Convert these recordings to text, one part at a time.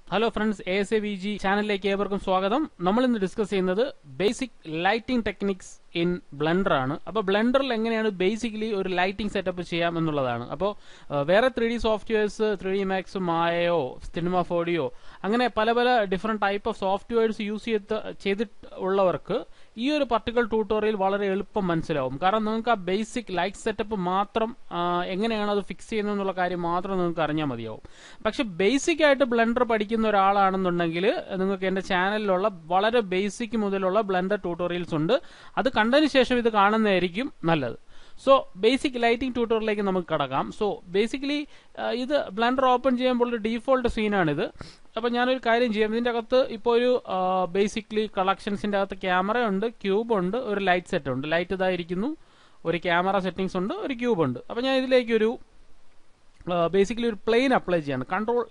hello friends A S A V G ചാനലിലേക്ക് ഏവർക്കും സ്വാഗതം നമ്മൾ ഇന്ന് ഡിസ്കസ് ചെയ്യുന്നത് basic lighting techniques in Blender ആണ് അപ്പോൾ ബ്ലെൻഡറിൽ എങ്ങനെയാണ് ബേസിക്കലി ഒരു ലൈറ്റിംഗ് സെറ്റപ്പ് ചെയ്യാം എന്നുള്ളതാണ് അപ്പോൾ വേറെ three D softwares three D Max മായയോ സിനിമ ഫോഡിയോ അങ്ങനെ പല പല different type of softwares use ചെയ്ത് ചെയ്തിട്ടുള്ളവർക്ക് ഈ ഒരു പർട്ടിക്കുലർ ട്യൂട്ടോറിയൽ വളരെ എളുപ്പം മനസ്സിലാവും കാരണം നിങ്ങൾക്ക് ആ ബേസിക് ലൈറ്റ് സെറ്റപ്പ് മാത്രം ആ, എങ്ങനെയാണ് അത് ഫിക്സ് ചെയ്യുന്നത് എന്നുള്ള കാര്യം മാത്രം നിങ്ങൾക്ക് അറിഞ്ഞാൽ മതിയാവും പക്ഷെ ബേസിക് ആയിട്ട് ബ്ലെൻഡർ പഠിക്കുന്ന ഒരാളാണെന്നുണ്ടെങ്കിൽ നിങ്ങൾക്ക് എന്റെ ചാനലിലുള്ള വളരെ ബേസിക് മുതലുള്ള ബ്ലെൻഡർ ട്യൂട്ടോറിയൽസ് ഉണ്ട് അത് കണ്ടതിന് ശേഷം ഇത് കാണുന്നതായിരിക്കും നല്ലത് സോ ബേസിക് ലൈറ്റിംഗ് ട്യൂട്ടോറിയലിലേക്ക് നമുക്ക് കടക്കാം സോ ബേസിക്കലി ഇത് ബ്ലെൻഡർ ഓപ്പൺ ചെയ്യുമ്പോൾ ഒരു ഡീഫോൾട്ട് സീനാണിത് അപ്പൊ ഞാനൊരു കാര്യം ചെയ്യാം ഇതിന്റെ അകത്ത് ഇപ്പോൾ ഒരു ബേസിക്കലി കളക്ഷൻസിന്റെ അകത്ത് ക്യാമറ ഉണ്ട് ക്യൂബ് ഉണ്ട് ഒരു ലൈറ്റ് സെറ്റ് ഉണ്ട് ലൈറ്റ് ഇതായിരിക്കുന്നു ഒരു ക്യാമറ സെറ്റിംഗ്സ് ഉണ്ട് ഒരു ക്യൂബ് ഉണ്ട് അപ്പൊ ഞാൻ ഇതിലേക്ക് ഒരു ബേസിക്കലി ഒരു പ്ലെയിൻ അപ്ലൈ ചെയ്യാണ് കൺട്രോൾ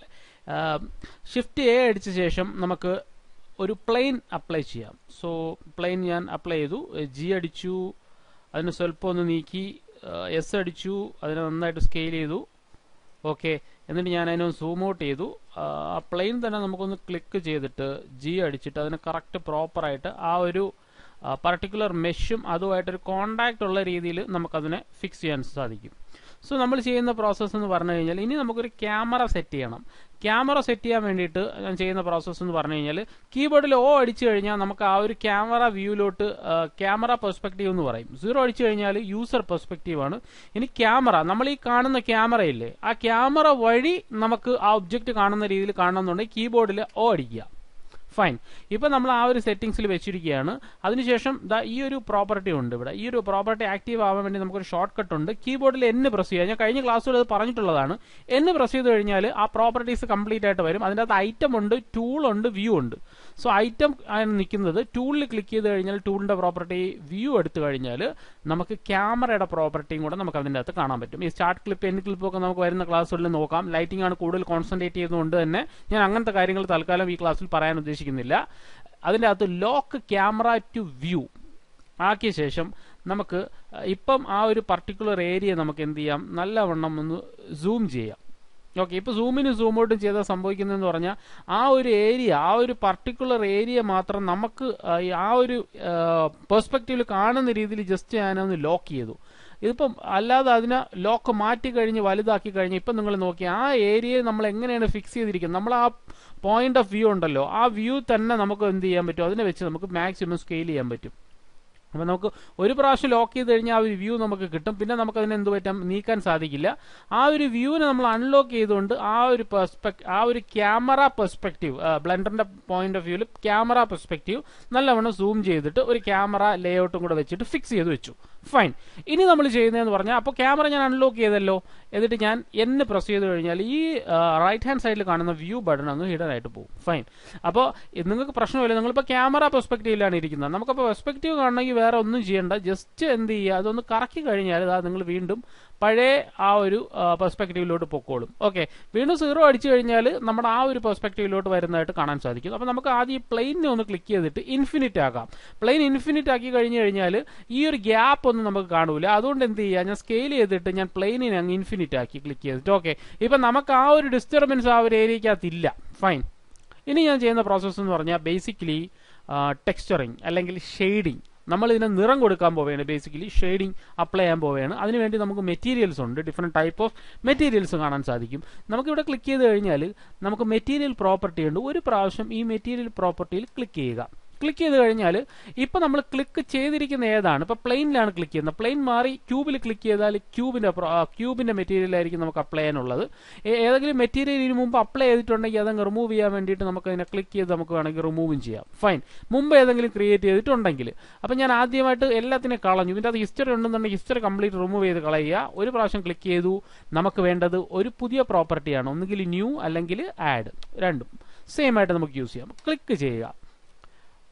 ഷിഫ്റ്റ് എ അടിച്ച ശേഷം നമുക്ക് ഒരു പ്ലെയിൻ അപ്ലൈ ചെയ്യാം സോ പ്ലെയിൻ ഞാൻ അപ്ലൈ ചെയ്തു ജി അടിച്ചു അതിന് സ്വല്പം ഒന്ന് നീക്കി എസ് അടിച്ചു അതിനെ നന്നായിട്ട് സ്കെയിൽ ചെയ്തു ഓക്കെ എന്നിട്ട് ഞാൻ അതിനെ സൂം ഔട്ട് ചെയ്തു ആ പ്ലെയിൻ തന്നെ നമുക്കൊന്ന് ക്ലിക്ക് ചെയ്തിട്ട് ജി അടിച്ചിട്ട് അതിന് കറക്റ്റ് പ്രോപ്പറായിട്ട് ആ ഒരു പർട്ടിക്കുലർ മെഷും അതുമായിട്ടൊരു കോണ്ടാക്ട് ഉള്ള രീതിയിൽ നമുക്കതിനെ ഫിക്സ് ചെയ്യാൻ സാധിക്കും സോ നമ്മൾ ചെയ്യുന്ന പ്രോസസ്സ് എന്ന് പറഞ്ഞു കഴിഞ്ഞാൽ ഇനി നമുക്കൊരു ക്യാമറ സെറ്റ് ചെയ്യണം ക്യാമറ സെറ്റ് ചെയ്യാൻ വേണ്ടിയിട്ട് ഞാൻ ചെയ്യുന്ന പ്രോസസ്സ് എന്ന് പറഞ്ഞു കഴിഞ്ഞാൽ കീബോർഡിൽ ഓ അടിച്ചു കഴിഞ്ഞാൽ നമുക്ക് ആ ഒരു ക്യാമറ വ്യൂയിലോട്ട് ക്യാമറ പെർസ്പെക്റ്റീവ് എന്ന് പറയും സീറോ അടിച്ചു കഴിഞ്ഞാൽ യൂസർ പെർസ്പെക്റ്റീവ് ആണ് ഇനി ക്യാമറ നമ്മൾ ഈ കാണുന്ന ക്യാമറ ഇല്ലേ ആ ക്യാമറ വഴി നമുക്ക് ആ ഒബ്ജക്റ്റ് കാണുന്ന രീതിയിൽ കാണണമെന്നുണ്ടെങ്കിൽ കീബോർഡിൽ ഓ അടിക്കുക ഫൈൻ ഇപ്പൊ നമ്മൾ ആ ഒരു സെറ്റിംഗ്സിൽ വെച്ചിരിക്കുകയാണ് അതിനുശേഷം ദാ ഈ ഒരു പ്രോപ്പർട്ടി ഉണ്ട് ഇവിടെ ഈ ഒരു പ്രോപ്പർട്ടി ആക്റ്റീവ് ആവാൻ വേണ്ടി നമുക്കൊരു ഷോർട്ട് കട്ട് ഉണ്ട് കീബോർഡിൽ എന്ന് പ്രസ് ചെയ്യുക ഞാൻ കഴിഞ്ഞ ക്ലാസ്സുകൾ അത് പറഞ്ഞിട്ടുള്ളതാണ് എന്ന് പ്രസ് ചെയ്ത് കഴിഞ്ഞാൽ ആ പ്രോപ്പർട്ടീസ് കംപ്ലീറ്റ് ആയിട്ട് വരും അതിൻ്റെ അകത്ത് ഐറ്റം ഉണ്ട് ടൂൾ ഉണ്ട് വ്യൂ ഉണ്ട് സോ ഐറ്റം ആണ് നിൽക്കുന്നത് ടൂളിൽ ക്ലിക്ക് ചെയ്ത് കഴിഞ്ഞാൽ ടൂളിന്റെ പ്രോപ്പർട്ടി വ്യൂ എടുത്തു കഴിഞ്ഞാൽ നമുക്ക് ക്യാമറയുടെ പ്രോപ്പർട്ടിയും കൂടെ നമുക്ക് അതിൻ്റെ അകത്ത് കാണാൻ പറ്റും ഈ സ്റ്റാർട്ട് ക്ലിപ്പ് എൻ ക്ലിപ്പ് ഒക്കെ നമുക്ക് വരുന്ന ക്ലാസ്സുകളിൽ നോക്കാം ലൈറ്റിംഗ് ആണ് കൂടുതൽ കോൺസെൻട്രേറ്റ് ചെയ്യുന്നതുകൊണ്ട് തന്നെ ഞാൻ അങ്ങനത്തെ കാര്യങ്ങൾ തൽക്കാലം ഈ ക്ലാസ്സിൽ പറയാൻ ഉദ്ദേശിക്കുന്നില്ല അതിൻ്റെ അകത്ത് ലോക്ക് ക്യാമറ ടു വ്യൂ ആക്കിയ ശേഷം നമുക്ക് ഇപ്പം ആ ഒരു പർട്ടിക്കുലർ ഏരിയ നമുക്ക് എന്ത് ചെയ്യാം നല്ലവണ്ണം ഒന്ന് സൂം ചെയ്യാം ഓക്കെ ഇപ്പൊ സൂമിന് സൂം ഔട്ടും ചെയ്താൽ സംഭവിക്കുന്നതെന്ന് പറഞ്ഞാൽ ആ ഒരു ഏരിയ ആ ഒരു പർട്ടിക്കുലർ ഏരിയ മാത്രം നമുക്ക് ആ, ഈ ആ ഒരു പെർസ്പെക്റ്റീവിൽ കാണുന്ന രീതിയിൽ ജസ്റ്റ് ഞാനൊന്ന് ലോക്ക് ചെയ്തു ഇതിപ്പം അല്ലാതെ അതിനെ ലോക്ക് മാറ്റി കഴിഞ്ഞ് വലുതാക്കി കഴിഞ്ഞ് ഇപ്പം നിങ്ങൾ നോക്കി ആ ഏരിയയെ നമ്മൾ എങ്ങനെയാണ് ഫിക്സ് ചെയ്തിരിക്കുന്നത് നമ്മൾ ആ പോയിന്റ് ഓഫ് വ്യൂ ഉണ്ടല്ലോ ആ വ്യൂ തന്നെ നമുക്ക് എന്ത് ചെയ്യാൻ പറ്റും അതിനെ വെച്ച് നമുക്ക് മാക്സിമം സ്കെയിൽ ചെയ്യാൻ പറ്റും അപ്പൊ നമുക്ക് ഒരു പ്രാവശ്യം ലോക്ക് ചെയ്ത് കഴിഞ്ഞാൽ ആ ഒരു വ്യൂ നമുക്ക് കിട്ടും പിന്നെ നമുക്ക് അതിനെ എന്ത് പറ്റാം നീക്കാൻ സാധിക്കില്ല ആ ഒരു വ്യൂവിനെ നമ്മൾ അൺലോക്ക് ചെയ്തുകൊണ്ട് ആ ഒരു പെർസ്പെക്ട് ആ ഒരു ക്യാമറ പെർസ്പെക്റ്റീവ് ബ്ലെൻഡറിന്റെ പോയിന്റ് ഓഫ് വ്യൂവിൽ ക്യാമറ പെർസ്പെക്റ്റീവ് നല്ലവണ്ണം സൂം ചെയ്തിട്ട് ഒരു ക്യാമറ ലേഔട്ടും കൂടെ വെച്ചിട്ട് ഫിക്സ് ചെയ്ത് വെച്ചു ഫൈൻ ഇനി നമ്മൾ ചെയ്യുന്നതെന്ന് പറഞ്ഞാൽ അപ്പോൾ ക്യാമറ ഞാൻ അൺലോക്ക് ചെയ്തല്ലോ എന്നിട്ട് ഞാൻ എന്ന് പ്രസ് ചെയ്ത് കഴിഞ്ഞാൽ ഈ റൈറ്റ് ഹാൻഡ് സൈഡിൽ കാണുന്ന വ്യൂ ബട്ടൺ അങ്ങ് ഹിഡൻ ആയിട്ട് പോകും ഫൈൻ അപ്പോൾ നിങ്ങൾക്ക് പ്രശ്നമില്ല നിങ്ങളിപ്പോൾ ക്യാമറ പെർസ്പെക്റ്റീവിലാണ് ഇരിക്കുന്നത് നമുക്കപ്പോൾ പെർസ്പെക്റ്റീവ് കാണണമെങ്കിൽ വേറെ ഒന്നും ചെയ്യണ്ട ജസ്റ്റ് എന്ത് ചെയ്യുക അതൊന്ന് കറക്കി കഴിഞ്ഞാൽ ഇതാ നിങ്ങൾ വീണ്ടും പഴയ ആ ഒരു പെർസ്പെക്റ്റീവിലോട്ട് പൊക്കോളും ഓക്കെ വീണ്ടും സീറോ അടിച്ചു കഴിഞ്ഞാൽ നമ്മുടെ ആ ഒരു പെർസ്പെക്റ്റീവിലോട്ട് വരുന്നതായിട്ട് കാണാൻ സാധിക്കും അപ്പോൾ നമുക്ക് ആദ്യം ഈ പ്ലെയിനെ ഒന്ന് ക്ലിക്ക് ചെയ്തിട്ട് ഇൻഫിനിറ്റ് ആക്കാം പ്ലെയിൻ ഇൻഫിനിറ്റ് ആക്കി കഴിഞ്ഞു കഴിഞ്ഞാൽ ഈ ഒരു ഗ്യാപ്പ് ഒന്നും നമുക്ക് കാണൂല അതുകൊണ്ട് എന്ത് ചെയ്യുക ഞാൻ സ്കെയിൽ ചെയ്തിട്ട് ഞാൻ പ്ലെയിനിനെ അങ്ങ് ഇൻഫിനിറ്റ് ആക്കി ക്ലിക്ക് ചെയ്തിട്ട് ഓക്കെ ഇപ്പം നമുക്ക് ആ ഒരു ഡിസ്റ്റർബൻസ് ആ ഒരു ഏരിയക്കകത്തില്ല ഫൈൻ ഇനി ഞാൻ ചെയ്യുന്ന പ്രോസസ്സ് എന്ന് പറഞ്ഞാൽ ബേസിക്കലി ടെക്സ്ചറിങ് അല്ലെങ്കിൽ ഷെയ്ഡിങ് നമ്മൾ ഇതിന് നിറം കൊടുക്കാൻ പോവുകയാണ് ബേസിക്കലി ഷെയ്ഡിങ് അപ്ലൈ ചെയ്യാൻ പോവുകയാണ് അതിനുവേണ്ടി നമുക്ക് മെറ്റീരിയൽസ് ഉണ്ട് ഡിഫറെൻറ്റ് ടൈപ്പ് ഓഫ് മെറ്റീരിയൽസ് കാണാൻ സാധിക്കും നമുക്കിവിടെ ക്ലിക്ക് ചെയ്ത് കഴിഞ്ഞാൽ നമുക്ക് മെറ്റീരിയൽ പ്രോപ്പർട്ടി ഉണ്ട് ഒരു പ്രാവശ്യം ഈ മെറ്റീരിയൽ പ്രോപ്പർട്ടിയിൽ ക്ലിക്ക് ചെയ്യുക ക്ലിക്ക് ചെയ്ത് കഴിഞ്ഞാൽ ഇപ്പൊ നമ്മൾ ക്ലിക്ക് ചെയ്തിരിക്കുന്ന ഏതാണ് ഇപ്പൊ പ്ലെയിനിലാണ് ക്ലിക്ക് ചെയ്യുന്നത് പ്ലെയിൻ മാറി ക്യൂബിൽ ക്ലിക്ക് ചെയ്താൽ ക്യൂബിന്റെ ക്യൂബിന്റെ മെറ്റീരിയൽ ആയിരിക്കും നമുക്ക് അപ്ലൈ ചെയ്യാനുള്ളത് ഏ- ഏതെങ്കിലും മെറ്റീരിയൽ ഇതിന് മുമ്പ് അപ്ലൈ ചെയ്തിട്ടുണ്ടെങ്കിൽ അതങ്ങ് റിമൂവ് ചെയ്യാൻ വേണ്ടിയിട്ട് നമുക്ക് അതിനെ ക്ലിക്ക് ചെയ്ത് നമുക്ക് വേണമെങ്കിൽ റിമൂവും ചെയ്യാം ഫൈൻ മുമ്പ് ഏതെങ്കിലും ക്രിയേറ്റ് ചെയ്തിട്ടുണ്ടെങ്കിൽ അപ്പൊ ഞാൻ ആദ്യമായിട്ട് എല്ലാത്തിനും കളഞ്ഞു ഇതിന്റെ അത് ഹിസ്റ്ററി ഉണ്ടെന്നുണ്ടെങ്കിൽ ഹിസ്റ്ററി കംപ്ലീറ്റ് റിമൂവ് ചെയ്ത് കളയുക ഒരു പ്രാവശ്യം ക്ലിക്ക് ചെയ്തു നമുക്ക് വേണ്ടത് ഒരു പുതിയ പ്രോപ്പർട്ടിയാണ് ഒന്നുകിൽ ന്യൂ അല്ലെങ്കിൽ ആഡ് രണ്ടും സെയിം ആയിട്ട് നമുക്ക് യൂസ് ചെയ്യാം ക്ലിക്ക് ചെയ്യുക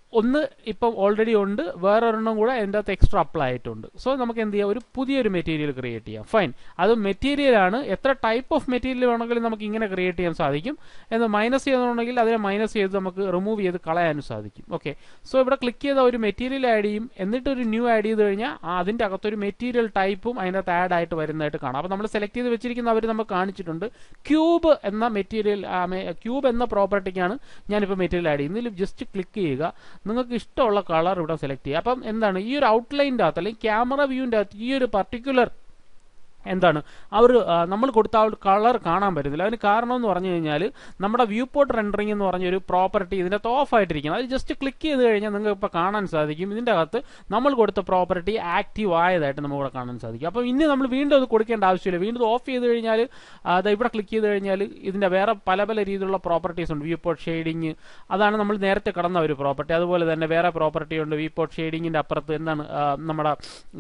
ഒന്ന് ഇപ്പം ഓൾറെഡി ഉണ്ട് വേറൊരെണ്ണം കൂടെ അതിൻ്റെ അകത്ത് എക്സ്ട്രാ അപ്ലൈ ആയിട്ടുണ്ട് സോ നമുക്ക് എന്ത് ചെയ്യാം ഒരു പുതിയൊരു മെറ്റീരിയൽ ക്രിയേറ്റ് ചെയ്യാം ഫൈൻ അത് മെറ്റീരിയൽ ആണ് എത്ര ടൈപ്പ് ഓഫ് മെറ്റീരിയൽ വേണമെങ്കിലും നമുക്ക് ഇങ്ങനെ ക്രിയേറ്റ് ചെയ്യാൻ സാധിക്കും എന്ന് മൈനസ് ചെയ്യണമെന്നുണ്ടെങ്കിൽ അതിനെ മൈനസ് ചെയ്ത് നമുക്ക് റിമൂവ് ചെയ്ത് കളയാനും സാധിക്കും ഓക്കെ സോ ഇവിടെ ക്ലിക്ക് ചെയ്ത ഒരു മെറ്റീരിയൽ ആഡ് ചെയ്യും എന്നിട്ട് ഒരു ന്യൂ ആഡ് ചെയ്ത് കഴിഞ്ഞാൽ അതിൻ്റെ അകത്തൊരു മെറ്റീരിയൽ ടൈപ്പും അതിനകത്ത് ആഡ് ആയിട്ട് വരുന്നതായിട്ട് കാണാം അപ്പോൾ നമ്മൾ സെലക്ട് ചെയ്ത് വെച്ചിരിക്കുന്ന അവർ നമുക്ക് കാണിച്ചിട്ടുണ്ട് ക്യൂബ് എന്ന മെറ്റീരിയൽ ക്യൂബ് എന്ന പ്രോപ്പർട്ടിക്കാണ് ഞാനിപ്പോൾ മെറ്റീരിയൽ ആഡ് ചെയ്യുന്നത് ഇതിൽ ജസ്റ്റ് ക്ലിക്ക് ചെയ്യുക നിങ്ങൾക്ക് ഇഷ്ടമുള്ള കളർ ഇവിടെ സെലക്ട് ചെയ്യുക അപ്പം എന്താണ് ഈ ഒരു ഔട്ട്ലൈൻ്റെ അകത്ത് അല്ലെങ്കിൽ ക്യാമറ വ്യൂവിൻ്റെ അകത്ത് ഈ ഒരു പർട്ടിക്കുലർ എന്താണ് അവർ നമ്മൾ കൊടുത്ത ആ ഒരു കളർ കാണാൻ പറ്റുന്നില്ല അതിന് കാരണം എന്ന് പറഞ്ഞു കഴിഞ്ഞാൽ നമ്മുടെ വ്യൂ പോർട്ട് റെൻഡറിംഗ് എന്ന് പറഞ്ഞൊരു പ്രോപ്പർട്ടി ഇതിൻ്റെ അകത്ത് ഓഫ് ആയിട്ടിരിക്കുന്നത് അത് ജസ്റ്റ് ക്ലിക്ക് ചെയ്ത് കഴിഞ്ഞാൽ നിങ്ങൾക്ക് ഇപ്പോൾ കാണാൻ സാധിക്കും ഇതിൻ്റെ അകത്ത് നമ്മൾ കൊടുത്ത പ്രോപ്പർട്ടി ആക്റ്റീവ് ആയതായിട്ട് നമുക്ക് ഇവിടെ കാണാൻ സാധിക്കും അപ്പോൾ ഇനി നമ്മൾ വീണ്ടും അത് കൊടുക്കേണ്ട ആവശ്യമില്ല വീണ്ടും ഓഫ് ചെയ്ത് കഴിഞ്ഞാൽ അത് ഇവിടെ ക്ലിക്ക് ചെയ്ത് കഴിഞ്ഞാൽ ഇതിൻ്റെ വേറെ പല പല രീതിയിലുള്ള പ്രോപ്പർട്ടീസ് ഉണ്ട് വ്യൂ പോർട്ട് ഷെയ്ഡിങ് അതാണ് നമ്മൾ നേരത്തെ കടന്ന ഒരു പ്രോപ്പർട്ടി അതുപോലെ തന്നെ വേറെ പ്രോപ്പർട്ടി ഉണ്ട് വ്യൂ പോർട്ട് ഷെയ്ഡിങ്ങിൻ്റെ അപ്പുറത്ത് എന്താണ് നമ്മുടെ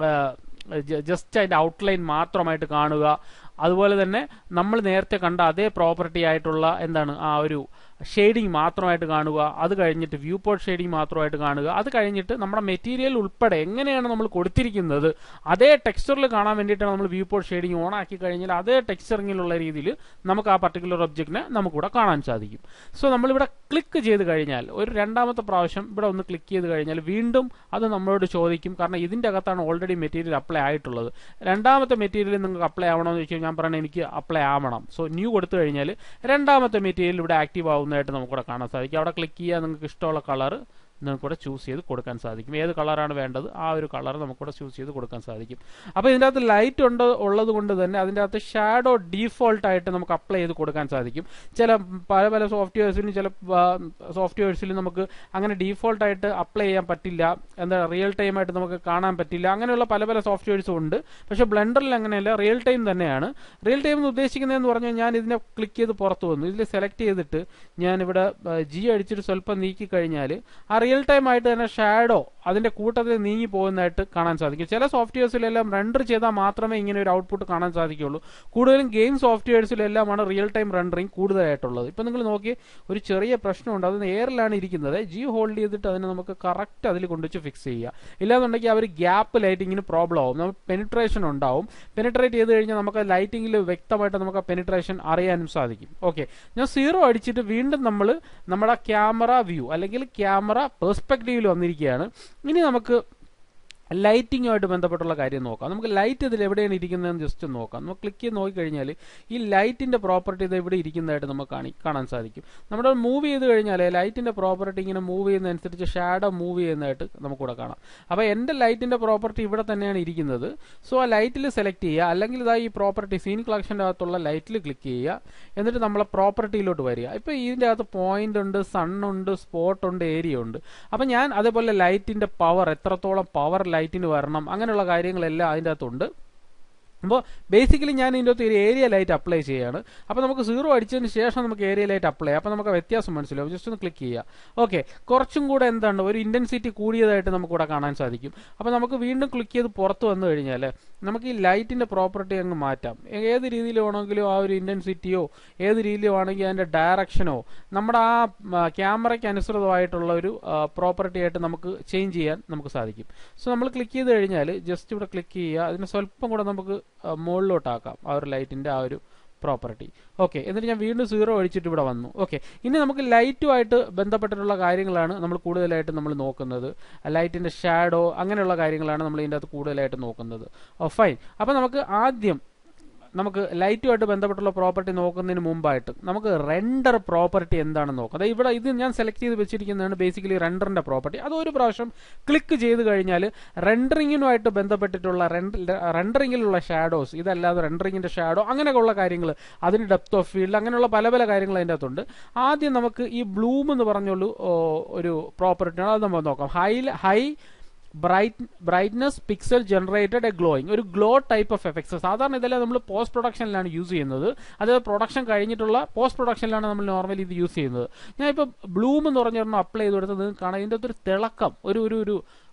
ജസ്റ്റ് അതിൻ്റെ ഔട്ട്ലൈൻ മാത്രമായിട്ട് കാണുക അതുപോലെ തന്നെ നമ്മൾ നേരത്തെ കണ്ട അതേ പ്രോപ്പർട്ടി ആയിട്ടുള്ള എന്താണ് ആ ഒരു ഷെയ്ഡിങ് മാത്രമായിട്ട് കാണുക അത് കഴിഞ്ഞിട്ട് വ്യൂ പോർട്ട് ഷെയ്ഡിങ് മാത്രമായിട്ട് കാണുക അത് കഴിഞ്ഞിട്ട് നമ്മുടെ മെറ്റീരിയൽ ഉൾപ്പെടെ എങ്ങനെയാണ് നമ്മൾ കൊടുത്തിരിക്കുന്നത് അതേ ടെക്സ്ചറിൽ കാണാൻ വേണ്ടിയിട്ടാണ് നമ്മൾ വ്യൂ പോർട്ട് ഷെയ്ഡിങ് ഓൺ ആക്കി കഴിഞ്ഞാൽ അതേ ടെക്സ്ചറിങ്ങിലുള്ള രീതിയിൽ നമുക്ക് ആ പർട്ടിക്കുലർ ഒബ്ജക്റ്റിനെ നമുക്കിവിടെ കാണാൻ സാധിക്കും സോ നമ്മളിവിടെ ക്ലിക്ക് ചെയ്ത് കഴിഞ്ഞാൽ ഒരു രണ്ടാമത്തെ പ്രാവശ്യം ഇവിടെ ഒന്ന് ക്ലിക്ക് ചെയ്ത് കഴിഞ്ഞാൽ വീണ്ടും അത് നമ്മളോട് ചോദിക്കും കാരണം ഇതിൻ്റെ അകത്താണ് ഓൾറെഡി മെറ്റീരിയൽ അപ്ലൈ ആയിട്ടുള്ളത് രണ്ടാമത്തെ മെറ്റീരിയൽ നിങ്ങൾക്ക് അപ്ലൈ ആവണമെന്ന് വെച്ച് ഞാൻ പറയണത് എനിക്ക് അപ്ലൈ ആവണം സോ ന്യൂ കൊടുത്തു കഴിഞ്ഞാൽ രണ്ടാമത്തെ മെറ്റീരിയൽ ഇവിടെ ആക്റ്റീവ് ആവുന്നതായിട്ട് നമുക്കിവിടെ കാണാൻ സാധിക്കും അവിടെ ക്ലിക്ക് ചെയ്യുക നിങ്ങൾക്ക് ഇഷ്ടമുള്ള കളർ നിങ്ങൾക്കിവിടെ ചൂസ് ചെയ്ത് കൊടുക്കാൻ സാധിക്കും ഏത് കളറാണ് വേണ്ടത് ആ ഒരു കളർ നമുക്കിവിടെ ചൂസ് ചെയ്ത് കൊടുക്കാൻ സാധിക്കും അപ്പോൾ ഇതിൻ്റെ അകത്ത് ലൈറ്റ് ഉണ്ട് ഉള്ളത് കൊണ്ട് തന്നെ അതിൻ്റെ അകത്ത് ഷാഡോ ഡീഫോൾട്ട് ആയിട്ട് നമുക്ക് അപ്ലൈ ചെയ്ത് കൊടുക്കാൻ സാധിക്കും ചില പല പല സോഫ്റ്റ്വെയർസിലും ചില സോഫ്റ്റ്വെയർസിൽ നമുക്ക് അങ്ങനെ ഡീഫോൾട്ട് ആയിട്ട് അപ്ലൈ ചെയ്യാൻ പറ്റില്ല എന്താ റിയൽ ടൈം ആയിട്ട് നമുക്ക് കാണാൻ പറ്റില്ല അങ്ങനെയുള്ള പല പല സോഫ്റ്റ്വെയർസും ഉണ്ട് പക്ഷേ ബ്ലെൻഡറിൽ അങ്ങനെയല്ല റിയൽ ടൈം തന്നെയാണ് റിയൽ ടൈം എന്ന് ഉദ്ദേശിക്കുന്നതെന്ന് പറഞ്ഞാൽ ഞാൻ ഇതിനെ ക്ലിക്ക് ചെയ്ത് പുറത്ത് വന്നു ഇതിൽ സെലക്ട് ചെയ്തിട്ട് ഞാനിവിടെ ജി അടിച്ചിട്ട് സ്വല്പം നീക്കി കഴിഞ്ഞാൽ ആ റിയൽ ടൈം ആയിട്ട് തന്നെ ഷാഡോ അതിന്റെ കൂട്ടത്തിൽ നീങ്ങി പോകുന്നതായിട്ട് കാണാൻ സാധിക്കും ചില സോഫ്റ്റ്വെയർസിലെല്ലാം റെൻഡർ ചെയ്താൽ മാത്രമേ ഇങ്ങനെ ഒരു ഔട്ട്പുട്ട് കാണാൻ സാധിക്കുള്ളൂ കൂടുതലും ഗെയിം സോഫ്റ്റ്വെയർസിലെല്ലാമാണ് റിയൽ ടൈം റെൻഡറിങ് കൂടുതലായിട്ടുള്ളത് ഇപ്പം നിങ്ങൾ നോക്കി ഒരു ചെറിയ പ്രശ്നമുണ്ട് അത് എയറിലാണ് ഇരിക്കുന്നത് ജി ഹോൾഡ് ചെയ്തിട്ട് അതിനെ നമുക്ക് കറക്റ്റ് അതിൽ കൊണ്ടുവച്ച് ഫിക്സ് ചെയ്യുക ഇല്ലാന്നുണ്ടെങ്കിൽ അവർ ഗ്യാപ്പ് ലൈറ്റിങ്ങിന് പ്രോബ്ലം ആവും നമുക്ക് പെനിട്രേഷൻ ഉണ്ടാവും പെനിട്രേറ്റ് ചെയ്ത് കഴിഞ്ഞാൽ നമുക്ക് ലൈറ്റിങ്ങിൽ വ്യക്തമായിട്ട് നമുക്ക് ആ പെനിട്രേഷൻ അറിയാനും സാധിക്കും ഓക്കെ ഞാൻ സീറോ അടിച്ചിട്ട് വീണ്ടും നമ്മൾ നമ്മുടെ ക്യാമറ വ്യൂ അല്ലെങ്കിൽ ക്യാമറ പെർസ്പെക്റ്റീവിൽ വന്നിരിക്കുകയാണ് ഇനി നമുക്ക് ലൈറ്റിങ്ങുമായിട്ട് ബന്ധപ്പെട്ടുള്ള കാര്യം നോക്കാം നമുക്ക് ലൈറ്റ് ഇതിൽ എവിടെയാണ് ഇരിക്കുന്നതെന്ന് ജസ്റ്റ് നോക്കാം നമുക്ക് ക്ലിക്ക് ചെയ്ത് നോക്കിക്കഴിഞ്ഞാൽ ഈ ലൈറ്റിൻ്റെ പ്രോപ്പർട്ടി ഇത് എവിടെ ഇരിക്കുന്നതായിട്ട് നമുക്ക് കാണി കാണാൻ സാധിക്കും നമ്മുടെ മൂവ് ചെയ്ത് കഴിഞ്ഞാൽ ലൈറ്റിൻ്റെ പ്രോപ്പർട്ടി ഇങ്ങനെ മൂവ് ചെയ്യുന്നതനുസരിച്ച് ഷാഡോ മൂവ് ചെയ്യുന്നതായിട്ട് നമുക്കിവിടെ കാണാം അപ്പോൾ എൻ്റെ ലൈറ്റിൻ്റെ പ്രോപ്പർട്ടി ഇവിടെ തന്നെയാണ് ഇരിക്കുന്നത് സോ ആ ലൈറ്റിൽ സെലക്ട് ചെയ്യുക അല്ലെങ്കിൽ ഇതാ ഈ പ്രോപ്പർട്ടി സീൻ കളക്ഷൻ്റെ അകത്തുള്ള ലൈറ്റിൽ ക്ലിക്ക് ചെയ്യുക എന്നിട്ട് നമ്മളെ പ്രോപ്പർട്ടിയിലോട്ട് വരിക ഇപ്പോൾ ഇതിൻ്റെ അകത്ത് പോയിന്റ് ഉണ്ട് സണ്ണുണ്ട് സ്പോട്ട് ഉണ്ട് ഏരിയ ഉണ്ട് അപ്പോൾ ഞാൻ അതേപോലെ ലൈറ്റിൻ്റെ പവർ എത്രത്തോളം പവർ ലൈറ്റിന് വരണം അങ്ങനെയുള്ള കാര്യങ്ങളെല്ലാം അതിൻ്റെ അകത്തുണ്ട് അപ്പോൾ ബേസിക്കലി ഞാൻ ഇതിൻ്റെ അകത്ത് ഒരു ഏരിയ ലൈറ്റ് അപ്ലൈ ചെയ്യാണ് അപ്പോൾ നമുക്ക് സീറോ അടിച്ചതിന് ശേഷം നമുക്ക് ഏരിയ ലൈറ്റ് അപ്ലൈ ചെയ്യാം അപ്പോൾ നമുക്ക് വ്യത്യാസം മനസ്സിലാവും ജസ്റ്റ് ഒന്ന് ക്ലിക്ക് ചെയ്യുക ഓക്കെ കുറച്ചും കൂടെ എന്താണ് ഒരു ഇൻറ്റൻസിറ്റി കൂടിയതായിട്ട് നമുക്ക് ഇവിടെ കാണാൻ സാധിക്കും അപ്പോൾ നമുക്ക് വീണ്ടും ക്ലിക്ക് ചെയ്ത് പുറത്ത് വന്നു കഴിഞ്ഞാൽ നമുക്ക് ഈ ലൈറ്റിൻ്റെ പ്രോപ്പർട്ടി അങ്ങ് മാറ്റാം ഏത് രീതിയിൽ വേണമെങ്കിലും ആ ഒരു ഇൻറ്റൻസിറ്റിയോ ഏത് രീതിയിൽ വേണമെങ്കിൽ അതിൻ്റെ ഡയറക്ഷനോ നമ്മുടെ ആ ക്യാമറയ്ക്ക് അനുസൃതമായിട്ടുള്ള ഒരു പ്രോപ്പർട്ടി ആയിട്ട് നമുക്ക് ചേഞ്ച് ചെയ്യാൻ നമുക്ക് സാധിക്കും സോ നമ്മൾ ക്ലിക്ക് ചെയ്ത് കഴിഞ്ഞാൽ ജസ്റ്റ് ഇവിടെ ക്ലിക്ക് ചെയ്യുക അതിന് സ്വല്പം കൂടെ നമുക്ക് മുകളിലോട്ടാക്കാം ആ ഒരു ലൈറ്റിൻ്റെ ആ ഒരു പ്രോപ്പർട്ടി ഓക്കെ എന്നിട്ട് ഞാൻ വീണ്ടും സീറോ അടിച്ചിട്ട് ഇവിടെ വന്നു ഓക്കെ ഇനി നമുക്ക് ലൈറ്റുമായിട്ട് ബന്ധപ്പെട്ടിട്ടുള്ള കാര്യങ്ങളാണ് നമ്മൾ കൂടുതലായിട്ട് നമ്മൾ നോക്കുന്നത് ലൈറ്റിൻ്റെ ഷാഡോ അങ്ങനെയുള്ള കാര്യങ്ങളാണ് നമ്മൾ ഇതിൻ്റെ അകത്ത് കൂടുതലായിട്ട് നോക്കുന്നത് ഓ ഫൈൻ അപ്പോൾ നമുക്ക് ആദ്യം നമുക്ക് ലൈറ്റുമായിട്ട് ബന്ധപ്പെട്ടുള്ള പ്രോപ്പർട്ടി നോക്കുന്നതിന് മുമ്പായിട്ട് നമുക്ക് റെൻഡർ പ്രോപ്പർട്ടി എന്താണെന്ന് നോക്കാം അതായത് ഇവിടെ ഇത് ഞാൻ സെലക്ട് ചെയ്ത് വെച്ചിരിക്കുന്നതാണ് ബേസിക്കലി റെൻഡറിന്റെ പ്രോപ്പർട്ടി അത് ഒരു പ്രാവശ്യം ക്ലിക്ക് ചെയ്ത് കഴിഞ്ഞാൽ റെൻഡറിങ്ങിനുമായിട്ട് ബന്ധപ്പെട്ടിട്ടുള്ള റെൻഡറിങ്ങിലുള്ള ഷാഡോസ് ഇതല്ലാതെ റെൻഡറിങ്ങിന്റെ ഷാഡോ അങ്ങനെയൊക്കെയുള്ള കാര്യങ്ങൾ അതിന് ഡെപ്ത് ഓഫ് ഫീൽഡ് അങ്ങനെയുള്ള പല പല കാര്യങ്ങൾ അതിൻ്റെ അകത്തുണ്ട് ആദ്യം നമുക്ക് ഈ ബ്ലൂം എന്ന് പറഞ്ഞുള്ളൂ ഒരു പ്രോപ്പർട്ടി അത് നമ്മൾ നോക്കാം high high bright brightness pixel generated a glowing ഒരു ഗ്ലോ ടൈപ്പ് ഓഫ് എഫക്ട്സ് സാധാരണ ഇതെല്ലാം നമ്മൾ പോസ്റ്റ് പ്രൊഡക്ഷനിലാണ് യൂസ് ചെയ്യുന്നത് അത് പ്രൊഡക്ഷൻ കഴിഞ്ഞിട്ടുള്ള പോസ്റ്റ് പ്രൊഡക്ഷനിലാണ് നമ്മൾ നോർമലി ഇത് യൂസ് ചെയ്യുന്നത് ഞാൻ ഇപ്പോൾ ബ്ലൂം എന്ന് പറഞ്ഞൊരെണ്ണം അപ്ലൈ ചെയ്ത് കൊടുത്തത് നിങ്ങൾക്ക് കാണാം ഇതിൻ്റെ അകത്തൊരു തിളക്കം ഒരു ഒരു ഒരു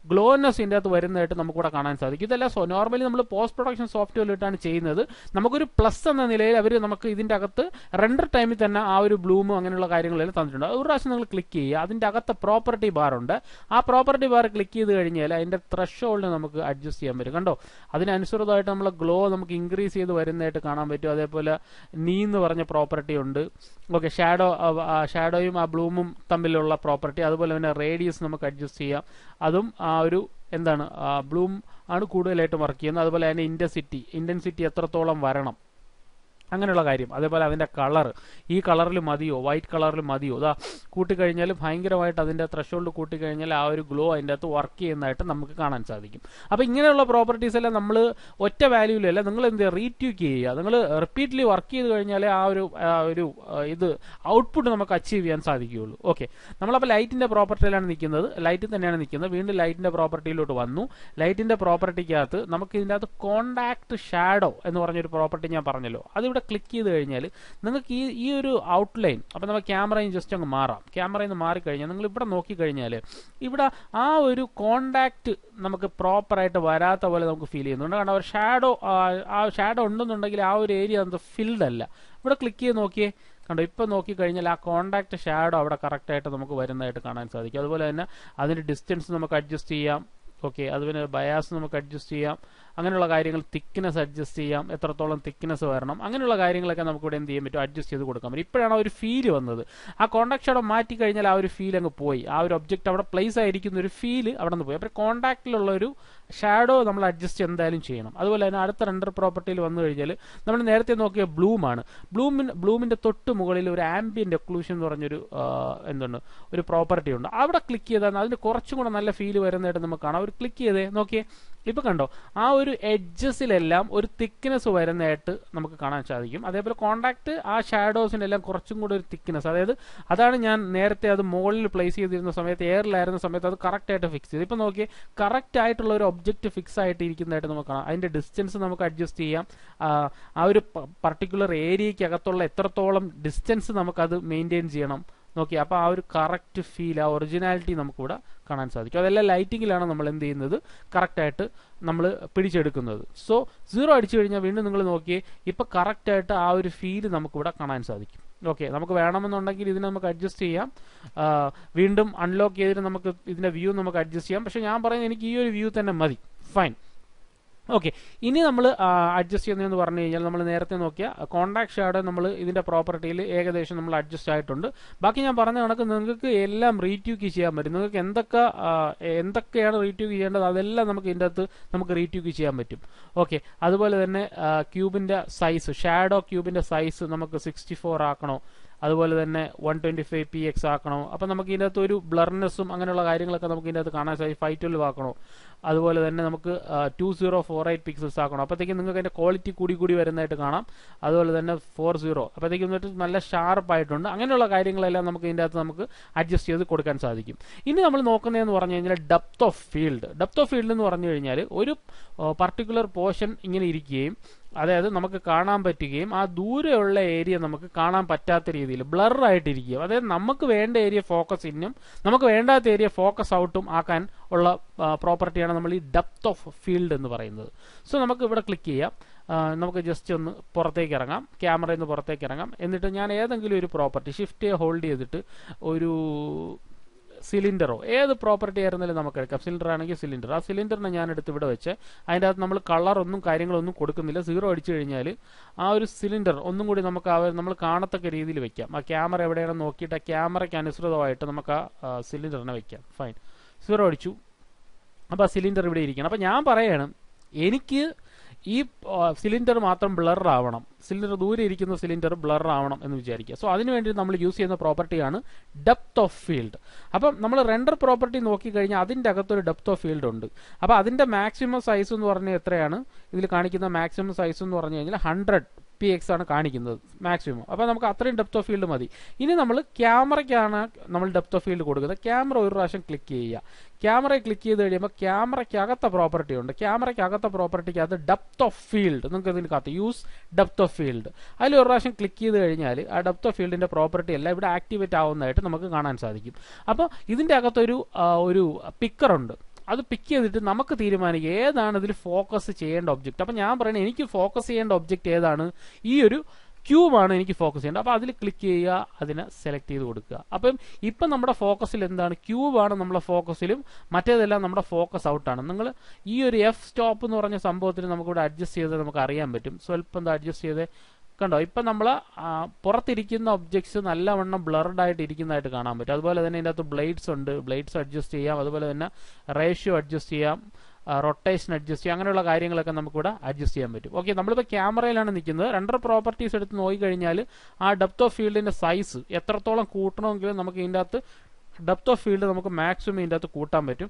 ഗ്ലോനെസ് ഇതിൻ്റെ അകത്ത് വരുന്നതായിട്ട് നമുക്കിവിടെ കാണാൻ സാധിക്കും ഇതെല്ലാം നോർമലി നമ്മൾ പോസ്റ്റ് പ്രൊഡക്ഷൻ സോഫ്റ്റ്വെയറിലിട്ടാണ് ചെയ്യുന്നത് നമുക്കൊരു പ്ലസ് എന്ന നിലയിൽ അവർ നമുക്ക് ഇതിൻ്റെ അകത്ത് റെൻഡർ ടൈമിൽ തന്നെ ആ ഒരു ബ്ലൂമും അങ്ങനെയുള്ള കാര്യങ്ങളെല്ലാം തന്നിട്ടുണ്ട് ഒരു പ്രാവശ്യം നിങ്ങൾ ക്ലിക്ക് ചെയ്യുക അതിൻ്റെ അകത്ത് പ്രോപ്പർട്ടി ബാർ ഉണ്ട് ആ പ്രോപ്പർട്ടി ബാർ ക്ലിക്ക് ചെയ്ത് കഴിഞ്ഞാൽ അതിൻ്റെ ത്രഷോൾഡ് നമുക്ക് അഡ്ജസ്റ്റ് ചെയ്യാൻ പറ്റും കണ്ടോ അതിനനുസൃതമായിട്ട് നമ്മൾ ഗ്ലോ നമുക്ക് ഇൻക്രീസ് ചെയ്ത് വരുന്നതായിട്ട് കാണാൻ പറ്റും അതേപോലെ നീ എന്ന് പറഞ്ഞ പ്രോപ്പർട്ടി ഉണ്ട് ഓക്കെ ഷാഡോ ഷാഡോയും ആ ബ്ലൂമും തമ്മിലുള്ള പ്രോപ്പർട്ടി അതുപോലെ തന്നെ റേഡിയസ് നമുക്ക് അഡ്ജസ്റ്റ് ചെയ്യാം അതും ആ ഒരു എന്താണ് ബ്ലൂം ആണ് കൂടുതലായിട്ട് വർക്ക് ചെയ്യുന്നത് അതുപോലെ തന്നെ ഇൻറ്റൻസിറ്റി ഇൻറ്റൻസിറ്റി എത്രത്തോളം വരണം അങ്ങനെയുള്ള കാര്യം അതേപോലെ അതിൻ്റെ കളർ ഈ കളറിൽ മതിയോ വൈറ്റ് കളറിൽ മതിയോ ഇതാ കൂട്ടിക്കഴിഞ്ഞാൽ ഭയങ്കരമായിട്ട് അതിൻ്റെ ത്രഷോൾഡ് കൂട്ടിക്കഴിഞ്ഞാൽ ആ ഒരു ഗ്ലോ അതിൻ്റെ അകത്ത് വർക്ക് ചെയ്യുന്നതായിട്ട് നമുക്ക് കാണാൻ സാധിക്കും അപ്പോൾ ഇങ്ങനെയുള്ള പ്രോപ്പർട്ടീസ് എല്ലാം നമ്മൾ ഒറ്റ വാല്യൂലല്ല നിങ്ങൾ എന്ത് റീട്യൂക്ക് ചെയ്യുക നിങ്ങൾ റിപ്പീറ്റ്ലി വർക്ക് ചെയ്ത് കഴിഞ്ഞാൽ ആ ഒരു ആ ഒരു ഇത് ഔട്ട്പുട്ട് നമുക്ക് അച്ചീവ് ചെയ്യാൻ സാധിക്കുകയുള്ളൂ ഓക്കെ നമ്മളപ്പോൾ ലൈറ്റിൻ്റെ പ്രോപ്പർട്ടിയിലാണ് നിൽക്കുന്നത് ലൈറ്റിൽ തന്നെയാണ് നിൽക്കുന്നത് വീണ്ടും ലൈറ്റിൻ്റെ പ്രോപ്പർട്ടിയിലോട്ട് വന്നു ലൈറ്റിൻ്റെ പ്രോപ്പർട്ടിക്കകത്ത് നമുക്ക് ഇതിൻ്റെ അകത്ത് കോണ്ടാക്ട് ഷാഡോ എന്ന് പറഞ്ഞൊരു പ്രോപ്പർട്ടി ഞാൻ പറഞ്ഞല്ലോ അതിവിടെ ക്ലിക്ക് ചെയ്ത് കഴിഞ്ഞാൽ നിങ്ങൾക്ക് ഈ ഈ ഒരു ഔട്ട്ലൈൻ അപ്പോൾ നമ്മൾ ക്യാമറയും ജസ്റ്റ് അങ്ങ് മാറാം ക്യാമറയിൽ നിന്ന് മാറിക്കഴിഞ്ഞാൽ നിങ്ങൾ ഇവിടെ നോക്കിക്കഴിഞ്ഞാൽ ഇവിടെ ആ ഒരു കോണ്ടാക്ട് നമുക്ക് പ്രോപ്പറായിട്ട് വരാത്ത പോലെ നമുക്ക് ഫീൽ ചെയ്യുന്നുണ്ട് കാരണം ഒരു ഷാഡോ ആ ഷാഡോ ഉണ്ടെന്നുണ്ടെങ്കിൽ ആ ഒരു ഏരിയ നമുക്ക് ഫിൽഡ് അല്ല ഇവിടെ ക്ലിക്ക് ചെയ്ത് നോക്കിയേ കണ്ടോ ഇപ്പം നോക്കിക്കഴിഞ്ഞാൽ ആ കോണ്ടാക്ട് ഷാഡോ അവിടെ കറക്റ്റായിട്ട് നമുക്ക് വരുന്നതായിട്ട് കാണാൻ സാധിക്കും അതുപോലെ തന്നെ അതിൻ്റെ ഡിസ്റ്റൻസ് നമുക്ക് അഡ്ജസ്റ്റ് ചെയ്യാം ഓക്കെ അതുപോലെ ബയാസ് നമുക്ക് അഡ്ജസ്റ്റ് ചെയ്യാം അങ്ങനെയുള്ള കാര്യങ്ങൾ തിക്നെസ് അഡ്ജസ്റ്റ് ചെയ്യാം എത്രത്തോളം തിക്നെസ് വരണം അങ്ങനെയുള്ള കാര്യങ്ങളൊക്കെ നമുക്ക് ഇവിടെ എന്ത് ചെയ്യാൻ പറ്റും അഡ്ജസ്റ്റ് ചെയ്ത് കൊടുക്കാൻ പറ്റും ഇപ്പോഴാണ് ആ ഒരു ഫീൽ വന്നത് ആ കോണ്ടാക്ട് ഷാഡോ മാറ്റി കഴിഞ്ഞാൽ ആ ഒരു ഫീൽ അങ്ങ് പോയി ആ ഒരു ഒബ്ജക്റ്റ് അവിടെ പ്ലേസ് ആയിരിക്കുന്ന ഒരു ഫീൽ അവിടെ നിന്ന് പോയി അപ്പോൾ കോണ്ടാക്റ്റിലുള്ള ഒരു ഷാഡോ നമ്മൾ അഡ്ജസ്റ്റ് എന്തായാലും ചെയ്യണം അതുപോലെ തന്നെ അടുത്ത റെൻഡർ പ്രോപ്പർട്ടിയിൽ വന്നു കഴിഞ്ഞാൽ നമ്മൾ നേരത്തെ നോക്കിയ ബ്ലൂമാണ് ബ്ലൂമിൻ ബ്ലൂമിൻ്റെ തൊട്ട് മുകളിൽ ഒരു ആംബിയൻ്റ് എക്ലൂഷൻ എന്ന് പറഞ്ഞൊരു എന്തുണ്ട് ഒരു പ്രോപ്പർട്ടി ഉണ്ട് അവിടെ ക്ലിക്ക് ചെയ്താൽ അതിന് കുറച്ചും കൂടെ നല്ല ഫീൽ വരുന്നതായിട്ട് നമുക്ക് കാണാം ഒരു ക്ലിക്ക് ചെയ്തേ നോക്കിയേ ഇപ്പൊ കണ്ടോ ആ ഒരു എഡ്ജസിലെല്ലാം ഒരു തിക്നെസ് വരുന്നതായിട്ട് നമുക്ക് കാണാൻ സാധിക്കും അതേപോലെ കോണ്ടാക്ട് ആ ഷാഡോസിൻ്റെ എല്ലാം കുറച്ചും കൂടെ ഒരു തിക്നെസ് അതായത് അതാണ് ഞാൻ നേരത്തെ അത് മുകളിൽ പ്ലേസ് ചെയ്തിരുന്ന സമയത്ത് എയറിലായിരുന്ന സമയത്ത് അത് കറക്റ്റ് ആയിട്ട് ഫിക്സ് ചെയ്തു ഇപ്പൊ നോക്കി കറക്റ്റ് ആയിട്ടുള്ള ഒരു ഒബ്ജക്റ്റ് ഫിക്സ് ആയിട്ട് ഇരിക്കുന്നതായിട്ട് നമുക്ക് കാണാം അതിന്റെ ഡിസ്റ്റൻസ് നമുക്ക് അഡ്ജസ്റ്റ് ചെയ്യാം ആ ഒരു പർട്ടിക്കുലർ ഏരിയയ്ക്ക് അകത്തുള്ള എത്രത്തോളം ഡിസ്റ്റൻസ് നമുക്കത് മെയിൻറ്റെയിൻ ചെയ്യണം നോക്കി അപ്പോൾ ആ ഒരു കറക്റ്റ് ഫീൽ ആ ഒറിജിനാലിറ്റി നമുക്കിവിടെ കാണാൻ സാധിക്കും അതെല്ലാം ലൈറ്റിങ്ങിലാണ് നമ്മൾ എന്ത് ചെയ്യുന്നത് കറക്റ്റായിട്ട് നമ്മൾ പിടിച്ചെടുക്കുന്നത് സോ സീറോ അടിച്ചു കഴിഞ്ഞാൽ വീണ്ടും നിങ്ങൾ നോക്കിയേ ഇപ്പം കറക്റ്റായിട്ട് ആ ഒരു ഫീൽ നമുക്കിവിടെ കാണാൻ സാധിക്കും ഓക്കെ നമുക്ക് വേണമെന്നുണ്ടെങ്കിൽ ഇതിനെ നമുക്ക് അഡ്ജസ്റ്റ് ചെയ്യാം വീണ്ടും അൺലോക്ക് ചെയ്തിട്ട് നമുക്ക് ഇതിൻ്റെ വ്യൂ നമുക്ക് അഡ്ജസ്റ്റ് ചെയ്യാം പക്ഷേ ഞാൻ പറയുന്നത് എനിക്ക് ഈ ഒരു വ്യൂ തന്നെ മതി ഫൈൻ ഓക്കെ ഇനി നമ്മൾ അഡ്ജസ്റ്റ് ചെയ്യുന്നതെന്ന് പറഞ്ഞു കഴിഞ്ഞാൽ നമ്മൾ നേരത്തെ നോക്കിയ കോണ്ടാക്ട് ഷാഡോ നമ്മൾ ഇതിന്റെ പ്രോപ്പർട്ടിയിൽ ഏകദേശം നമ്മൾ അഡ്ജസ്റ്റ് ആയിട്ടുണ്ട് ബാക്കി ഞാൻ പറഞ്ഞ കണക്ക് നിങ്ങൾക്ക് എല്ലാം റീട്യൂക്ക് ചെയ്യാൻ പറ്റും നിങ്ങൾക്ക് എന്തൊക്കെ എന്തൊക്കെയാണ് റീട്യൂക്ക് ചെയ്യേണ്ടത് അതെല്ലാം നമുക്ക് ഇതിൻ്റെ അകത്ത് നമുക്ക് റീട്യൂക്ക് ചെയ്യാൻ പറ്റും ഓക്കെ അതുപോലെ തന്നെ ക്യൂബിന്റെ സൈസ് ഷാഡോ ക്യൂബിന്റെ സൈസ് നമുക്ക് സിക്സ്റ്റി ഫോർ ആക്കണോ അതുപോലെ തന്നെ one twenty five P X ആക്കണോ അപ്പം നമുക്ക് ഇതിൻ്റെ അകത്ത് ഒരു ബ്ലർനെസ്സും അങ്ങനെയുള്ള കാര്യങ്ങളൊക്കെ നമുക്ക് ഇതിൻ്റെ അകത്ത് കാണാൻ സാധിക്കും ഫൈവ് ട്വൽവ് ആക്കണോ അതുപോലെ തന്നെ നമുക്ക് two zero four eight pixels ആക്കണം അപ്പോഴത്തേക്കും നിങ്ങൾക്ക് അതിൻ്റെ ക്വാളിറ്റി കൂടി കൂടി വരുന്നതായിട്ട് കാണാം അതുപോലെ തന്നെ ഫോർ സീറോ അപ്പോഴത്തേക്കും എന്നിട്ട് നല്ല ഷാർപ്പ് ആയിട്ടുണ്ട് അങ്ങനെയുള്ള കാര്യങ്ങളെല്ലാം നമുക്ക് ഇതിൻ്റെ അകത്ത് നമുക്ക് അഡ്ജസ്റ്റ് ചെയ്ത് കൊടുക്കാൻ സാധിക്കും ഇനി നമ്മൾ നോക്കുന്നതെന്ന് പറഞ്ഞു കഴിഞ്ഞാൽ depth of field depth of field എന്ന് പറഞ്ഞു കഴിഞ്ഞാൽ ഒരു പർട്ടിക്കുലർ പോർഷൻ ഇങ്ങനെ ഇരിക്കുകയും അതായത് നമുക്ക് കാണാൻ പറ്റുകയും ആ ദൂരെയുള്ള ഏരിയ നമുക്ക് കാണാൻ പറ്റാത്ത രീതിയിൽ ബ്ലർ ആയിട്ടിരിക്കുകയും അതായത് നമുക്ക് വേണ്ട ഏരിയ ഫോക്കസ് ഇന്നും നമുക്ക് വേണ്ടാത്ത ഏരിയ ഫോക്കസ് ഔട്ടും ആക്കാൻ ഉള്ള പ്രോപ്പർട്ടിയാണ് നമ്മൾ ഈ ഡെപ്ത് ഓഫ് ഫീൽഡ് എന്ന് പറയുന്നത് സോ നമുക്ക് ഇവിടെ ക്ലിക്ക് ചെയ്യാം നമുക്ക് ജസ്റ്റ് ഒന്ന് പുറത്തേക്ക് ഇറങ്ങാം ക്യാമറയിൽ നിന്ന് പുറത്തേക്ക് ഇറങ്ങാം എന്നിട്ട് ഞാൻ ഏതെങ്കിലും ഒരു പ്രോപ്പർട്ടി ഷിഫ്റ്റ് ഹോൾഡ് ചെയ്തിട്ട് ഒരു സിലിണ്ടറോ ഏത് പ്രോപ്പർട്ടി ആയിരുന്നാലും നമുക്ക് എടുക്കാം സിലിണ്ടർ ആണെങ്കിൽ സിലിണ്ടർ ആ സിലിണ്ടറിനെ ഞാൻ എടുത്ത് ഇവിടെ വെച്ച് അതിൻ്റെ അകത്ത് നമ്മൾ കളറൊന്നും കാര്യങ്ങളൊന്നും കൊടുക്കുന്നില്ല സീറോ അടിച്ചു കഴിഞ്ഞാൽ ആ ഒരു സിലിണ്ടർ ഒന്നും കൂടി നമുക്ക് ആ നമ്മൾ കാണത്തക്ക രീതിയിൽ വെക്കാം ആ ക്യാമറ എവിടെയാണെന്ന് നോക്കിയിട്ട് ആ ക്യാമറയ്ക്ക് അനുസൃതമായിട്ട് നമുക്ക് ആ സിലിണ്ടറിനെ വെക്കാം ഫൈൻ സീറോ അടിച്ചു അപ്പോൾ ആ സിലിണ്ടർ ഇവിടെ ഇരിക്കണം അപ്പോൾ ഞാൻ പറയണം എനിക്ക് ഈ സിലിണ്ടർ മാത്രം ബ്ലർ ആവണം സിലിണ്ടർ ദൂരെ ഇരിക്കുന്ന സിലിണ്ടർ ബ്ലർ ആവണം എന്ന് വിചാരിക്കുക സോ അതിനു വേണ്ടി നമ്മൾ യൂസ് ചെയ്യുന്ന പ്രോപ്പർട്ടിയാണ് ഡെപ്ത് ഓഫ് ഫീൽഡ് അപ്പം നമ്മൾ റെൻഡർ പ്രോപ്പർട്ടി നോക്കിക്കഴിഞ്ഞാൽ അതിൻ്റെ അകത്തൊരു ഡെപ്ത് ഓഫ് ഫീൽഡ് ഉണ്ട് അപ്പോൾ അതിൻ്റെ മാക്സിമം സൈസ് എന്ന് പറഞ്ഞാൽ എത്രയാണ് ഇതിൽ കാണിക്കുന്ന മാക്സിമം സൈസ് എന്ന് പറഞ്ഞു കഴിഞ്ഞാൽ ഹൺഡ്രഡ് പി എക്സ് ആണ് കാണിക്കുന്നത് മാക്സിമം അപ്പോൾ നമുക്ക് അത്രയും ഡെപ്ത് ഓഫ് ഫീൽഡ് മതി ഇനി നമ്മൾ ക്യാമറയ്ക്കാണ് നമ്മൾ ഡെപ്ത് ഓഫ് ഫീൽഡ് കൊടുക്കുന്നത് ക്യാമറ ഒരു പ്രാവശ്യം ക്ലിക്ക് ചെയ്യുക ക്യാമറ ക്ലിക്ക് ചെയ്ത് കഴിയുമ്പോൾ ക്യാമറയ്ക്കകത്ത പ്രോപ്പർട്ടി ഉണ്ട് ക്യാമറയ്ക്കകത്ത പ്രോപ്പർട്ടിക്ക് അത് ഡെപ്ത് ഓഫ് ഫീൽഡ് നിങ്ങൾക്ക് ഇതിന് കത്ത് യൂസ് ഡെപ്ത് ഓഫ് ഫീൽഡ് അതിൽ ഒരു പ്രാവശ്യം ക്ലിക്ക് ചെയ്ത് കഴിഞ്ഞാൽ ആ ഡെപ്ത് ഓഫ് ഫീൽഡിന്റെ പ്രോപ്പർട്ടി എല്ലാം ഇവിടെ ആക്ടിവേറ്റ് ആവുന്നതായിട്ട് നമുക്ക് കാണാൻ സാധിക്കും അപ്പോൾ ഇതിൻ്റെ അകത്തൊരു ഒരു പിക്കർ ഉണ്ട് അത് പിക്ക് ചെയ്തിട്ട് നമുക്ക് തീരുമാനിക്കുക ഏതാണ് ഇതിൽ ഫോക്കസ് ചെയ്യേണ്ട ഒബ്ജക്റ്റ് അപ്പം ഞാൻ പറയുന്നത് എനിക്ക് ഫോക്കസ് ചെയ്യേണ്ട ഒബ്ജക്റ്റ് ഏതാണ് ഈ ഒരു ക്യൂബാണ് എനിക്ക് ഫോക്കസ് ചെയ്യേണ്ടത് അപ്പോൾ അതിൽ ക്ലിക്ക് ചെയ്യുക അതിനെ സെലക്ട് ചെയ്ത് കൊടുക്കുക അപ്പം ഇപ്പം നമ്മുടെ ഫോക്കസിൽ എന്താണ് ക്യൂബാണ് നമ്മളെ ഫോക്കസിലും മറ്റേതെല്ലാം നമ്മുടെ ഫോക്കസ് ഔട്ടാണ് നിങ്ങൾ ഈ ഒരു എഫ് സ്റ്റോപ്പ് എന്ന് പറഞ്ഞ സംഭവത്തിൽ നമുക്കിവിടെ അഡ്ജസ്റ്റ് ചെയ്ത് നമുക്ക് അറിയാൻ പറ്റും സ്വല്പം എന്താ അഡ്ജസ്റ്റ് ചെയ്ത് കണ്ടോ ഇപ്പം നമ്മൾ പുറത്തിരിക്കുന്ന ഒബ്ജക്ട്സ് നല്ലവണ്ണം ബ്ലർഡ് ആയിട്ട് ഇരിക്കുന്നതായിട്ട് കാണാൻ പറ്റും അതുപോലെ തന്നെ ഇതിൻ്റെ അകത്ത് ബ്ലേഡ്സ് ഉണ്ട് ബ്ലേഡ്സ് അഡ്ജസ്റ്റ് ചെയ്യാം അതുപോലെ തന്നെ റേഷ്യോ അഡ്ജസ്റ്റ് ചെയ്യാം റൊട്ടേഷൻ അഡ്ജസ്റ്റ് ചെയ്യാം അങ്ങനെയുള്ള കാര്യങ്ങളൊക്കെ നമുക്കിവിടെ അഡ്ജസ്റ്റ് ചെയ്യാൻ പറ്റും ഓക്കെ നമ്മളിപ്പോൾ ക്യാമറയിലാണ് നിൽക്കുന്നത് രണ്ടര പ്രോപ്പർട്ടീസ് എടുത്ത് നോക്കിക്കഴിഞ്ഞാൽ ആ ഡെപ്ത് ഓഫ് ഫീൽഡിൻ്റെ സൈസ് എത്രത്തോളം കൂട്ടണമെങ്കിലും നമുക്ക് ഇതിൻ്റെ അകത്ത് ഡെപ്ത് ഓഫ് ഫീൽഡ് നമുക്ക് മാക്സിമം ഇതിൻ്റെ അകത്ത് കൂട്ടാൻ പറ്റും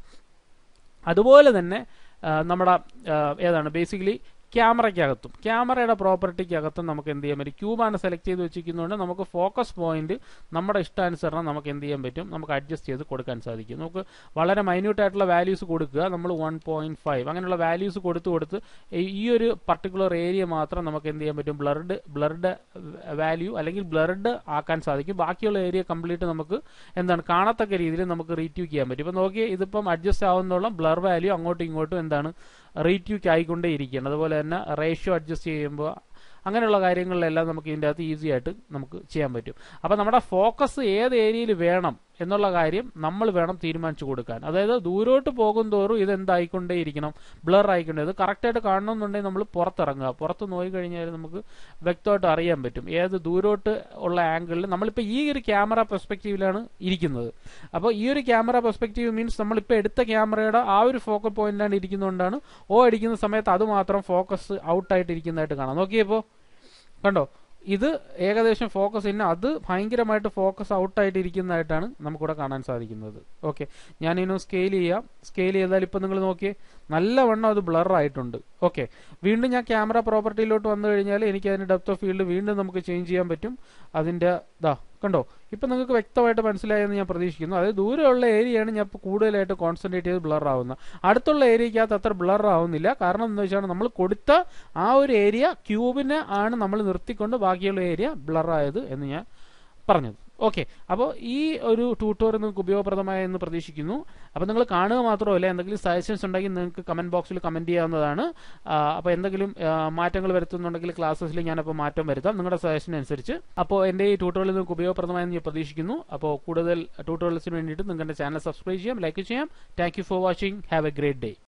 അതുപോലെ തന്നെ നമ്മുടെ ഏതാണ് ബേസിക്കലി ക്യാമറയ്ക്കകത്തും ക്യാമറയുടെ പ്രോപ്പർട്ടിക്കകത്തും നമുക്ക് എന്ത് ചെയ്യാൻ പറ്റും ക്യൂബാണ് സെലക്ട് ചെയ്ത് വെച്ചിരിക്കുന്നതുകൊണ്ട് നമുക്ക് ഫോക്കസ് പോയിന്റ് നമ്മുടെ ഇഷ്ടാനുസരണം നമുക്ക് എന്ത് ചെയ്യാൻ പറ്റും നമുക്ക് അഡ്ജസ്റ്റ് ചെയ്ത് കൊടുക്കാൻ സാധിക്കും നമുക്ക് വളരെ മൈന്യൂട്ട് ആയിട്ടുള്ള വാല്യൂസ് കൊടുക്കുക നമ്മൾ വൺ പോയിന്റ് ഫൈവ് അങ്ങനെയുള്ള വാല്യൂസ് കൊടുത്ത് കൊടുത്ത് ഈ ഒരു പർട്ടിക്കുലർ ഏരിയ മാത്രം നമുക്ക് എന്ത് ചെയ്യാൻ പറ്റും ബ്ലർഡ് ബ്ലർഡ് വാല്യൂ അല്ലെങ്കിൽ ബ്ലർഡ് ആക്കാൻ സാധിക്കും ബാക്കിയുള്ള ഏരിയ കംപ്ലീറ്റ് നമുക്ക് എന്താണ് കാണത്തക്ക രീതിയിൽ നമുക്ക് റീറ്റ്യൂക്ക് ചെയ്യാൻ പറ്റും ഇപ്പം നോക്കിയാൽ ഇതിപ്പം അഡ്ജസ്റ്റ് ആവുന്നോളം ബ്ലർ വാല്യൂ അങ്ങോട്ടും ഇങ്ങോട്ടും എന്താണ് റീറ്റ്യൂക്ക് ആയിക്കൊണ്ടേ ഇരിക്കുകയാണ് അതുപോലെ തന്നെ റേഷ്യോ അഡ്ജസ്റ്റ് ചെയ്യുമ്പോൾ അങ്ങനെയുള്ള കാര്യങ്ങളിലെല്ലാം നമുക്ക് ഇതിൻ്റെ അകത്ത് ഈസി ആയിട്ട് നമുക്ക് ചെയ്യാൻ പറ്റും അപ്പോൾ നമ്മുടെ ഫോക്കസ് ഏത് ഏരിയയിൽ വേണം എന്നുള്ള കാര്യം നമ്മൾ വേണം തീരുമാനിച്ചു കൊടുക്കാൻ അതായത് ദൂരോട്ട് പോകും തോറും ഇത് എന്തായിക്കൊണ്ടേ ഇരിക്കണം ബ്ലർ ആയിക്കൊണ്ടേ ഇത് കറക്റ്റായിട്ട് കാണണമെന്നുണ്ടെങ്കിൽ നമ്മൾ പുറത്തിറങ്ങുക പുറത്ത് നോക്കി കഴിഞ്ഞാൽ നമുക്ക് വ്യക്തമായിട്ട് അറിയാൻ പറ്റും ഏത് ദൂരോട്ട് ഉള്ള ആംഗിളിൽ നമ്മളിപ്പോൾ ഈ ഒരു ക്യാമറ പെർസ്പെക്റ്റീവിലാണ് ഇരിക്കുന്നത് അപ്പോൾ ഈ ഒരു ക്യാമറ പെർസ്പെക്റ്റീവ് മീൻസ് നമ്മളിപ്പോൾ എടുത്ത ക്യാമറയുടെ ആ ഒരു ഫോക്കൽ പോയിന്റിലാണ് ഇരിക്കുന്നതുകൊണ്ടാണ് ഓ അടിക്കുന്ന സമയത്ത് അത് മാത്രം ഫോക്കസ് ഔട്ടായിട്ട് ഇരിക്കുന്നതായിട്ട് കാണാം നോക്കിയപ്പോൾ കണ്ടോ ഇത് ഏകദേശം ഫോക്കസ് ഇന്ന അത് ഭയങ്കരമായിട്ട് ഫോക്കസ് ഔട്ടായിട്ട് ഇരിക്കുന്നതായിട്ടാണ് നമുക്കിവിടെ കാണാൻ സാധിക്കുന്നത് ഓക്കെ ഞാനിനു സ്കെയിൽ ചെയ്യാം സ്കെയിൽ ചെയ്താൽ ഇപ്പം നിങ്ങൾ നോക്കിയേ നല്ലവണ്ണം അത് ബ്ലർ ആയിട്ടുണ്ട് ഓക്കെ വീണ്ടും ഞാൻ ക്യാമറ പ്രോപ്പർട്ടിയിലോട്ട് വന്നു കഴിഞ്ഞാൽ എനിക്ക് അതിൻ്റെ ഡെപ്ത് ഓഫ് ഫീൽഡ് വീണ്ടും നമുക്ക് ചേഞ്ച് ചെയ്യാൻ പറ്റും അതിൻ്റെ ദാ കണ്ടോ ഇപ്പം നിങ്ങൾക്ക് വ്യക്തമായിട്ട് മനസ്സിലായെന്ന് ഞാൻ പ്രതീക്ഷിക്കുന്നു അതായത് ദൂരെയുള്ള ഏരിയയാണ് ഞാൻ ഇപ്പോൾ കൂടുതലായിട്ട് കോൺസെൻട്രേറ്റ് ചെയ്ത് ബ്ലർ ആവുന്നത് അടുത്തുള്ള ഏരിയക്കകത്ത് അത്ര ബ്ലർ ആവുന്നില്ല കാരണം എന്ന് വെച്ചാൽ നമ്മൾ കൊടുത്ത ആ ഒരു ഏരിയ ക്യൂബിനെ ആണ് നമ്മൾ നിർത്തിക്കൊണ്ട് ബാക്കിയുള്ള ഏരിയ ബ്ലർ ആയത് എന്ന് ഞാൻ പറഞ്ഞത് ഓക്കെ അപ്പോൾ ഈ ഒരു ട്യൂട്ടോറിയൽ നിങ്ങൾക്ക് ഉപയോഗപ്രദമായ എന്ന് പ്രതീക്ഷിക്കുന്നു അപ്പോൾ നിങ്ങൾ കാണുക മാത്രമല്ല എന്തെങ്കിലും സജഷൻസ് ഉണ്ടെങ്കിൽ നിങ്ങൾക്ക് കമൻറ്റ് ബോക്സിൽ കമൻറ്റ് ചെയ്യാവുന്നതാണ് അപ്പോൾ എന്തെങ്കിലും മാറ്റങ്ങൾ വരുത്തുന്നുണ്ടെങ്കിൽ ക്ലാസ്സസിൽ ഞാനപ്പോൾ മാറ്റം വരുത്താം നിങ്ങളുടെ സജഷൻ അനുസരിച്ച് അപ്പോൾ എൻ്റെ ഈ ട്യൂട്ടോറിയൽ നിങ്ങൾക്ക് ഉപയോഗപ്രദമായെന്ന് ഞാൻ പ്രതീക്ഷിക്കുന്നു അപ്പോൾ കൂടുതൽ ട്യൂട്ടോറിയൽസിന് വേണ്ടിയിട്ട് നിങ്ങളുടെ ചാനൽ സബ്സ്ക്രൈബ് ചെയ്യാം ലൈക്ക് ചെയ്യാം thank for watching have a great day